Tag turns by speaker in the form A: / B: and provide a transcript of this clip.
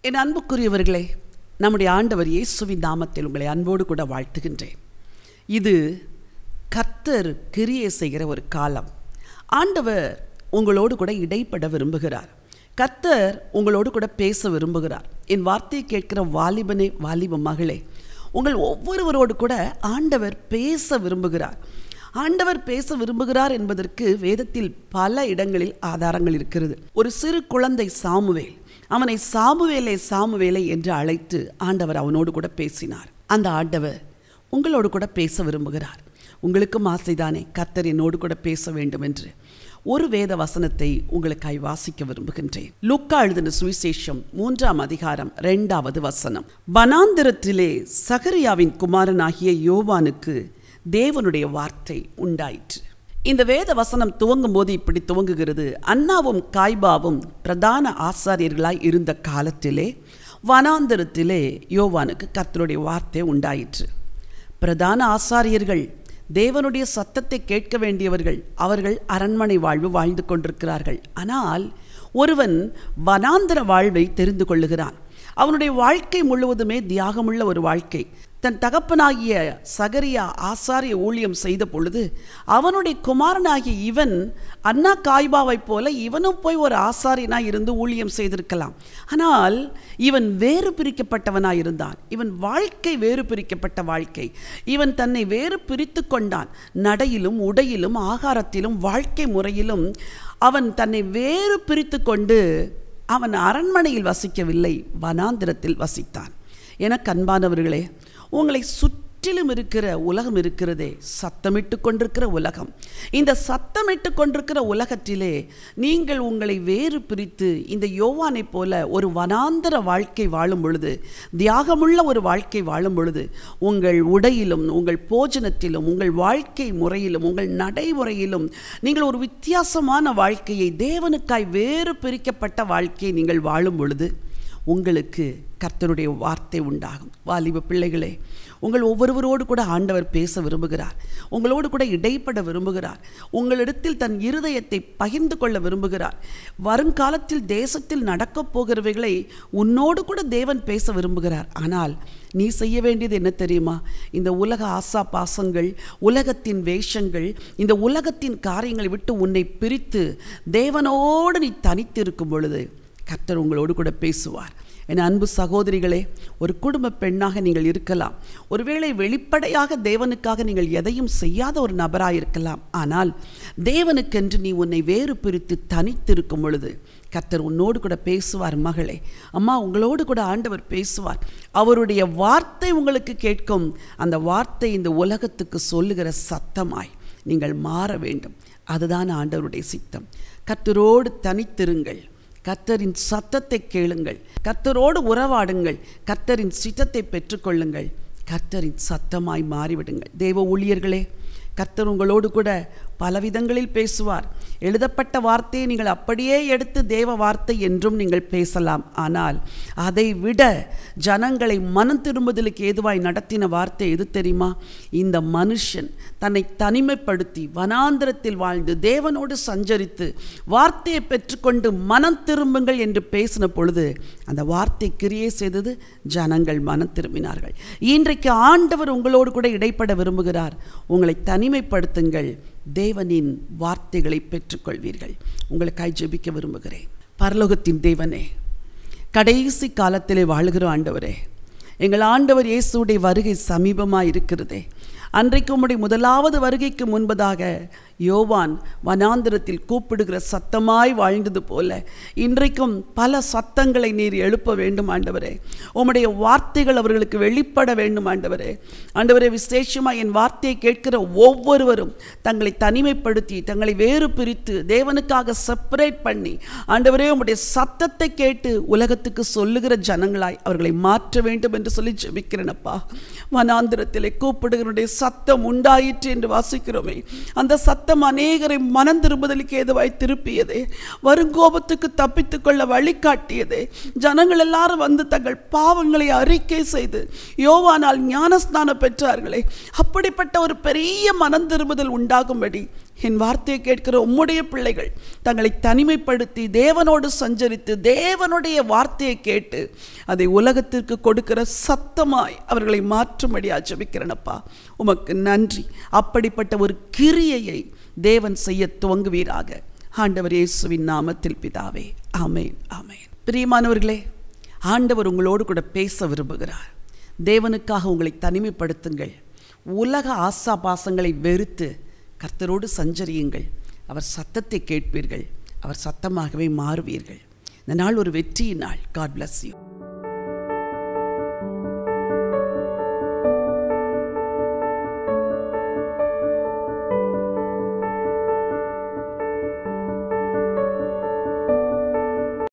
A: என் அன்புக்குரியவர்களே நம்முடைய ஆண்டவர் இயேசுவின் நாமத்தில் உங்களை அன்போடு கூட வாழ்த்துகின்றேன் இது கர்த்தர் கிரியை செய்கிற ஒரு காலம் ஆண்டவர் உங்களோடு கூட இடைப்பட விரும்புகிறார் கர்த்தர் உங்களோடு கூட பேச விரும்புகிறார் என் வார்த்தையை கேட்கிற வாலிபனே வாலிப மகளே உங்கள் ஒவ்வொருவரோடு கூட ஆண்டவர் பேச விரும்புகிறார் ஆண்டவர் பேச விரும்புகிறார் என்பதற்கு வேதத்தில் பல இடங்களில் ஆதாரங்கள் இருக்கிறது ஒரு சிறு குழந்தை சாமுவேல் அவனை சாமுவேலே சாமுவேலை என்று அழைத்து ஆண்டவர் அவனோடு கூட பேசினார் அந்த ஆண்டவர் உங்களோடு கூட பேச விரும்புகிறார் உங்களுக்கும் ஆசைதானே கர்த்தர் என்னோடு கூட பேச வேண்டும் என்று ஒரு வேத வசனத்தை உங்களுக்காய் வாசிக்க விரும்புகின்றேன் லுக்கா எழுதின சுவிசேஷம் மூன்றாம் அதிகாரம் இரண்டாவது வசனம் வனாந்திரத்திலே சகரியாவின் குமாரனாகிய யோவானுக்கு தேவனுடைய வார்த்தை உண்டாயிற்று இந்த வேத வசனம் துவங்கும் போது இப்படி துவங்குகிறது அண்ணாவும் காய்பாவும் பிரதான ஆசாரியர்களாய் இருந்த காலத்திலே வனாந்திரத்திலே யோவானுக்கு கர்த்தருடைய வார்த்தை உண்டாயிற்று பிரதான ஆசாரியர்கள் தேவனுடைய சத்தத்தை கேட்க வேண்டியவர்கள் அவர்கள் அரண்மனை வாழ்வு வாழ்ந்து கொண்டிருக்கிறார்கள் ஆனால் ஒருவன் வனாந்திர வாழ்வை தெரிந்து கொள்ளுகிறான் அவனுடைய வாழ்க்கை முழுவதுமே தியாகமுள்ள ஒரு வாழ்க்கை தன் தகப்பனாகிய சகரியா ஆசாரிய ஊழியம் செய்த பொழுது அவனுடைய குமாரனாகிய இவன் அண்ணா காய்பாவைப் போல இவனும் போய் ஒரு ஆசாரியனாய் இருந்து ஊழியம் செய்திருக்கலாம் ஆனால் இவன் வேறு பிரிக்கப்பட்டவனாய் இருந்தான் இவன் வாழ்க்கை வேறு பிரிக்கப்பட்ட வாழ்க்கை இவன் தன்னை வேறு பிரித்து கொண்டான் நடையிலும் உடையிலும் ஆகாரத்திலும் வாழ்க்கை முறையிலும் அவன் தன்னை வேறு பிரித்து கொண்டு அவன் அரண்மனையில் வசிக்கவில்லை வனாந்திரத்தில் வசித்தான் எனக்கு அன்பானவர்களே உங்களை சுற்றிலும் இருக்கிற உலகம் இருக்கிறதே சத்தமிட்டு கொண்டிருக்கிற உலகம் இந்த சத்தமிட்டு கொண்டிருக்கிற உலகத்திலே நீங்கள் உங்களை வேறு பிரித்து இந்த யோவானைப் போல ஒரு வனாந்தர வாழ்க்கை வாழும் பொழுது தியாகமுள்ள ஒரு வாழ்க்கை வாழும் பொழுது உங்கள் உடையிலும் உங்கள் போஜனத்திலும் உங்கள் வாழ்க்கை முறையிலும் உங்கள் நடைமுறையிலும் நீங்கள் ஒரு வித்தியாசமான வாழ்க்கையை தேவனுக்காய் வேறு பிரிக்கப்பட்ட வாழ்க்கையை நீங்கள் வாழும் பொழுது உங்களுக்கு கர்த்தருடைய வார்த்தை உண்டாகும் வாலிப பிள்ளைகளே உங்கள் ஒவ்வொருவரோடு கூட ஆண்டவர் பேச விரும்புகிறார் உங்களோடு கூட இடைப்பட விரும்புகிறார் உங்களிடத்தில் தன் இருதயத்தை பகிர்ந்து கொள்ள விரும்புகிறார் வருங்காலத்தில் தேசத்தில் நடக்கப் போகிறவைகளை உன்னோடு கூட தேவன் பேச விரும்புகிறார் ஆனால் நீ செய்ய வேண்டியது என்ன தெரியுமா இந்த உலக ஆசா பாசங்கள் உலகத்தின் வேஷங்கள் இந்த உலகத்தின் காரியங்களை விட்டு உன்னை பிரித்து தேவனோடு நீ தனித்திருக்கும் பொழுது கர்த்தர் உங்களோடு கூட பேசுவார் என் அன்பு சகோதரிகளே ஒரு குடும்ப பெண்ணாக நீங்கள் இருக்கலாம் ஒருவேளை வெளிப்படையாக தேவனுக்காக நீங்கள் எதையும் செய்யாத ஒரு நபராக இருக்கலாம் ஆனால் தேவனுக்கென்று நீ உன்னை வேறு பிரித்து தனித்திருக்கும் பொழுது கர்த்தர் உன்னோடு கூட பேசுவார் மகளே அம்மா உங்களோடு கூட ஆண்டவர் பேசுவார் அவருடைய வார்த்தை உங்களுக்கு கேட்கும் அந்த வார்த்தை இந்த உலகத்துக்கு சொல்லுகிற சத்தமாய் நீங்கள் மாற வேண்டும் அதுதான் ஆண்டவருடைய சித்தம் கர்த்தரோடு தனித்திருங்கள் கர்த்தரின் சத்தத்தை கேளுங்கள் கர்த்தரோடு உறவாடுங்கள் கர்த்தரின் சித்தத்தை பெற்றுக்கொள்ளுங்கள் கர்த்தரின் சத்தமாய் மாறிவிடுங்கள் தேவ ஊழியர்களே கர்த்தர் உங்களோடு கூட பலவிதங்களில் பேசுவார் எழுதப்பட்ட வார்த்தையை நீங்கள் அப்படியே எடுத்து தேவ வார்த்தை என்றும் நீங்கள் பேசலாம் ஆனால் அதை விட ஜனங்களை மனம் திரும்புதலுக்கு ஏதுவாய் நடத்தின வார்த்தை எது தெரியுமா இந்த மனுஷன் தன்னை தனிமைப்படுத்தி வனாந்திரத்தில் வாழ்ந்து தேவனோடு சஞ்சரித்து வார்த்தையை பெற்றுக்கொண்டு மனம் திரும்புங்கள் என்று பேசின பொழுது அந்த வார்த்தை கிரியை செய்தது ஜனங்கள் மனம் திரும்பினார்கள் இன்றைக்கு ஆண்டவர் உங்களோடு கூட இடைப்பட விரும்புகிறார் உங்களை தனிமைப்படுத்துங்கள் தேவனின் வார்த்தைகளை பெற்றுக்கொள்வீர்கள் உங்களுக்காய் ஜெபிக்க விரும்புகிறேன் பரலோகத்தின் தேவனே கடைசி காலத்திலே வாழ்கிற ஆண்டவரே எங்கள் ஆண்டவர் இயேசுடைய வருகை சமீபமாக இருக்கிறதே அன்றைக்கு உம்முடைய முதலாவது வருகைக்கு முன்பதாக யோவான் வனாந்திரத்தில் கூப்பிடுகிற சத்தமாய் வாழ்ந்தது போல இன்றைக்கும் பல சத்தங்களை நீர் எழுப்ப வேண்டும் ஆண்டவரே உம்முடைய வார்த்தைகள் அவர்களுக்கு வெளிப்பட வேண்டும் ஆண்டவரே ஆண்டவரே விசேஷமாக என் வார்த்தையை கேட்கிற ஒவ்வொருவரும் தங்களை தனிமைப்படுத்தி தங்களை வேறு பிரித்து தேவனுக்காக செப்பரேட் பண்ணி ஆண்டவரே உம்முடைய சத்தத்தை கேட்டு உலகத்துக்கு சொல்லுகிற ஜனங்களாய் அவர்களை மாற்ற வேண்டும் என்று சொல்லி ஜெபிக்கிறேனப்பா வனாந்திரத்திலே கூப்பிடுகிறனுடைய சத்தம் உண்டாயிற்று என்று வாசிக்கிறோமே அந்த சத்தம் அநேகரை மனம் திரும்புதலுக்கு ஏதுவாய் திருப்பியதே வருங்கோபத்துக்கு தப்பித்துக் கொள்ள வழிகாட்டியதே ஜனங்கள் எல்லாரும் வந்து தங்கள் பாவங்களை அறிக்கை செய்து யோவானால் ஞானஸ்நானம் பெற்றார்களே அப்படிப்பட்ட ஒரு பெரிய மனம் திரும்புதல் உண்டாகும்படி என் வார்த்தையை கேட்கிற உம்முடைய பிள்ளைகள் தங்களை தனிமைப்படுத்தி தேவனோடு சஞ்சரித்து தேவனுடைய வார்த்தையை கேட்டு அதை உலகத்திற்கு கொடுக்கிற சத்தமாய் அவர்களை மாற்றும்படியா ஜெபிக்கிறேனப்பா உமக்கு நன்றி அப்படிப்பட்ட ஒரு கிரியையை தேவன் செய்ய துவங்குவீராக ஆண்டவர் இயேசுவின் நாமத்தில் பிதாவே ஆமேன் ஆமேன் பிரியமானவர்களே ஆண்டவர் உங்களோடு கூட பேச விரும்புகிறார் தேவனுக்காக உங்களை தனிமைப்படுத்துங்கள் உலக ஆசாபாசங்களை வெறுத்து கர்த்தரோடு சஞ்சரியுங்கள் அவர் சத்தத்தை கேட்பீர்கள் அவர் சத்தமாகவே மாறுவீர்கள் இந்த நாள் ஒரு வெற்றியின் நாள் காட் bless யூ